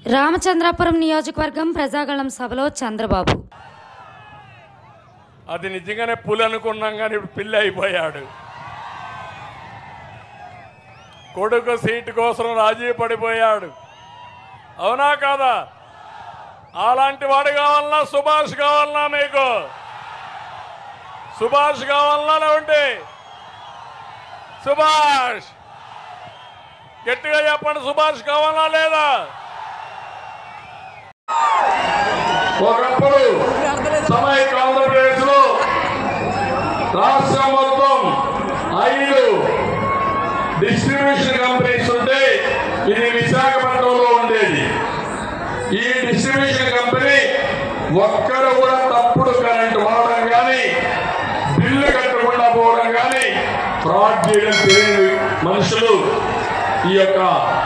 రామచంద్రాపురం నియోజకవర్గం ప్రజాగళం సభలో చంద్రబాబు అది నిజంగానే పులి అనుకున్నాం కానీ ఇప్పుడు పిల్లి అయిపోయాడు కొడుకు సీటు కోసం రాజీ పడిపోయాడు అవునా కాదా అలాంటి వాడు కావాలన్నా సుభాష్ కావాలన్నా మీకు సుభాష్ కావాలన్నా లేకుంటే సుభాష్ గట్టిగా చెప్పండి సుభాష్ కావాలా లేదా ఒకప్పుడు సమైక్య ఆంధ్రప్రదేశ్ లో రాష్ట్రం మొత్తం ఐదు డిస్ట్రిబ్యూషన్ కంపెనీస్ ఉంటే ఇది విశాఖపట్నంలో ఉండేది ఈ డిస్ట్రిబ్యూషన్ కంపెనీ ఒక్కరు కూడా తప్పుడు కరెంట్ వాడడం కానీ బిల్లు కట్టకుండా పోవడం కానీ ఫ్రాడ్ చేయడం తెలియని మనుషులు ఈ యొక్క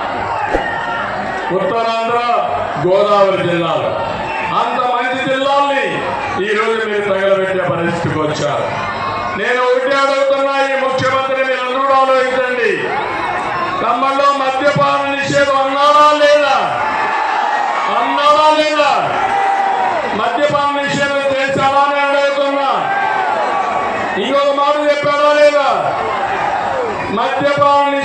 ఉత్తరాంధ్ర గోదావరి జిల్లాలు అంత మంచి జిల్లాల్ని ఈ రోజు మీరు తగలబెట్టే పరిస్థితికి వచ్చారు నేను ఒకటి అడుగుతున్నా ఈ ముఖ్యమంత్రి మీరు అందరూ ఆలోచించండి తమ్మలో మద్యపాన నిషేధం అన్నాడా లేదా అన్నాడా లేదా మద్యపాన నిషేధం చేశాడా అని అడుగుతున్నా ఇంకొక మాట చెప్పాడా లేదా మద్యపాన